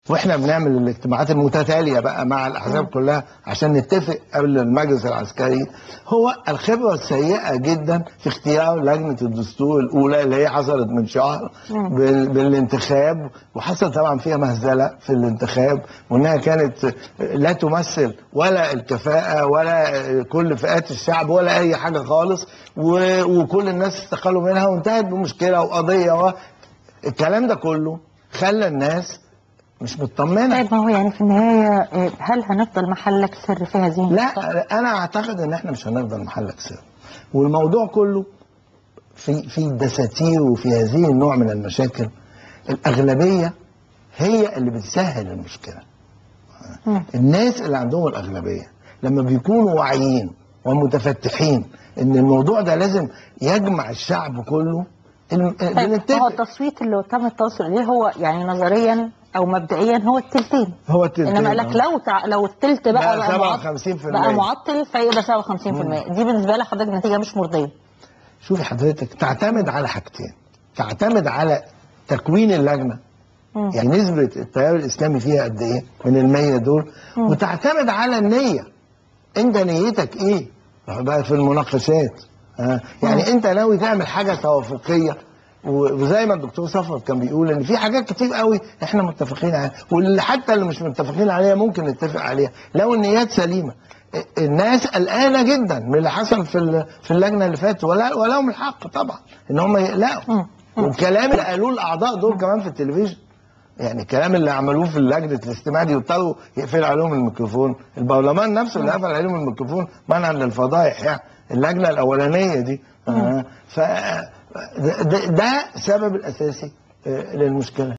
واحنا بنعمل الاجتماعات المتتاليه بقى مع الاحزاب كلها عشان نتفق قبل المجلس العسكري هو الخبره السيئه جدا في اختيار لجنه الدستور الاولى اللي هي حصلت من شهر مم. بال- بالانتخاب وحصل طبعا فيها مهزله في الانتخاب وانها كانت لا تمثل ولا الكفاءه ولا كل فئات الشعب ولا اي حاجه خالص و- وكل الناس استقالوا منها وانتهت بمشكله وقضيه و... الكلام ده كله خلى الناس مش مطمنه طيب ما هو يعني في النهايه آه، هل هنفضل محلك سر في هذه النقطة؟ لا انا اعتقد ان احنا مش هنفضل محلك سر والموضوع كله في في دساتير وفي هذه النوع من المشاكل الاغلبيه هي اللي بتسهل المشكله مم. الناس اللي عندهم الاغلبيه لما بيكونوا واعيين ومتفتحين ان الموضوع ده لازم يجمع الشعب كله الم- طيب هو بنتفق التصويت اللي تم التوصل اليه هو يعني نظريا او مبدئيا هو التلتين هو التلتين انما قال لك لو تع... لو التلت بقى بقى بقى, معطل 57% بقى معطل فيبقى 57% دي بالنسبه لك حضرتك نتيجه مش مرضيه شوفي حضرتك تعتمد على حاجتين تعتمد على تكوين اللجنه مم. يعني نسبة التيار الإسلامي فيها قد إيه من المية دول مم. وتعتمد على النية أنت نيتك إيه بقى في المناقشات آه. يعني أنت ناوي تعمل حاجة توافقية و- وزي ما الدكتور صفوت كان بيقول ان في حاجات كتير قوي احنا متفقين عليها واللي حتى اللي مش متفقين عليها ممكن نتفق عليها لو النيات سليمه الناس قلقانه جدا من اللي حصل في ال- في اللجنه اللي فاتت ولا ولهم الحق طبعا ان هم يقلقوا مم. مم. والكلام اللي قالوه الاعضاء دول كمان في التلفزيون يعني الكلام اللي عملوه في لجنه الاستماع دي يضطروا يقفلوا عليهم الميكروفون البرلمان نفسه اللي قفل عليهم الميكروفون منعا للفضائح يعني اللجنه الاولانيه دي آه ف ده, ده, ده سبب الاساسي آه، للمشكله